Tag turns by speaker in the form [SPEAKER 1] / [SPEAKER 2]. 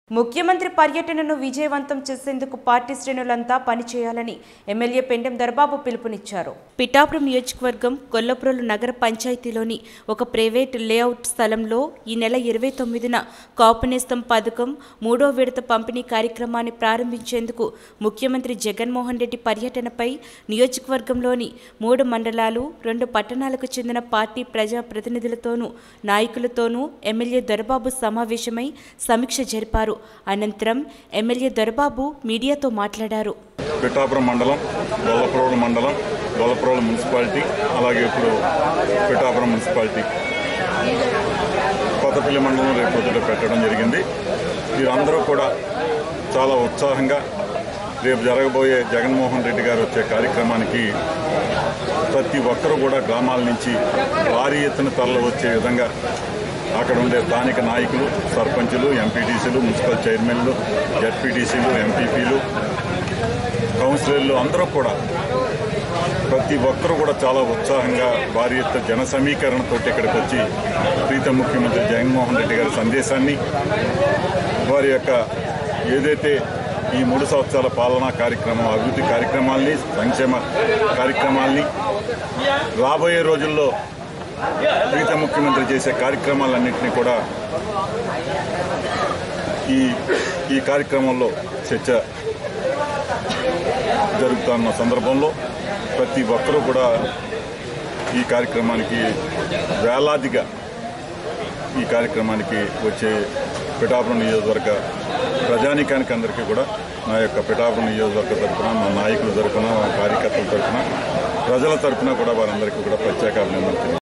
[SPEAKER 1] ముఖ్యమంత్రి పర్యటనను విజయవంతం చేసేందుకు పార్టీ శ్రేణులంతా పనిచేయాలని ఎమ్మెల్యే పెండెం దర్బాబు పిలుపునిచ్చారు పిఠాపురం నియోజకవర్గం కొల్లప్రోలు నగర పంచాయతీలోని ఒక ప్రైవేట్ లేఅవుట్ స్థలంలో ఈ నెల ఇరవై తొమ్మిదిన కాపునేస్తం పథకం మూడో విడత పంపిణీ కార్యక్రమాన్ని ప్రారంభించేందుకు ముఖ్యమంత్రి జగన్మోహన్ రెడ్డి పర్యటనపై నియోజకవర్గంలోని మూడు మండలాలు రెండు పట్టణాలకు చెందిన పార్టీ ప్రజా ప్రతినిధులతోనూ నాయకులతోనూ ఎమ్మెల్యే దొరబాబు సమావేశమై సమీక్ష జరిపారు అనంతరం ఎమ్మెల్యే దొరబాబు మీడియాతో మాట్లాడారు
[SPEAKER 2] పిఠాపురం మండలం గొల్లప్రోలు మండలం గొల్లప్రోలు మున్సిపాలిటీ అలాగే ఇప్పుడు పిఠాపురం మున్సిపాలిటీ కొత్తపల్లి మండలం రేపు పొద్దుట పెట్టడం జరిగింది వీరందరూ కూడా చాలా ఉత్సాహంగా రేపు జరగబోయే జగన్మోహన్ రెడ్డి గారు వచ్చే కార్యక్రమానికి ప్రతి ఒక్కరూ కూడా గ్రామాల నుంచి భారీ ఎత్తున తరలి వచ్చే విధంగా అక్కడ ఉండే స్థానిక నాయకులు సర్పంచులు ఎంపీటీసీలు మున్సిపల్ చైర్మన్లు జడ్పీటీసీలు ఎంపీపీలు కౌన్సిలర్లు అందరూ కూడా ప్రతి ఒక్కరూ కూడా చాలా ఉత్సాహంగా భారీ ఎత్తున జన సమీకరణతో ఇక్కడికి వచ్చి ప్రీత ముఖ్యమంత్రి జగన్మోహన్ రెడ్డి గారి సందేశాన్ని వారి యొక్క ఏదైతే ఈ మూడు సంవత్సరాల పాలనా కార్యక్రమం అభివృద్ధి కార్యక్రమాల్ని సంక్షేమ కార్యక్రమాల్ని రాబోయే రోజుల్లో ప్రీత ముఖ్యమంత్రి చేసే కార్యక్రమాలన్నింటినీ కూడా ఈ ఈ కార్యక్రమంలో చర్చ జరుగుతున్న సందర్భంలో ప్రతి ఒక్కరూ కూడా ఈ కార్యక్రమానికి వేలాదిగా ఈ కార్యక్రమానికి వచ్చే పిఠాపురం నియోజకవర్గ ప్రజానీకానికి అందరికీ కూడా నా యొక్క పిఠాపురం నియోజకవర్గ తరఫున మా నాయకుల తరఫున మా కార్యకర్తల తరఫున ప్రజల తరఫున కూడా వారందరికీ కూడా ప్రత్యేక అభినందనలు తెలియజేస్తున్నాను.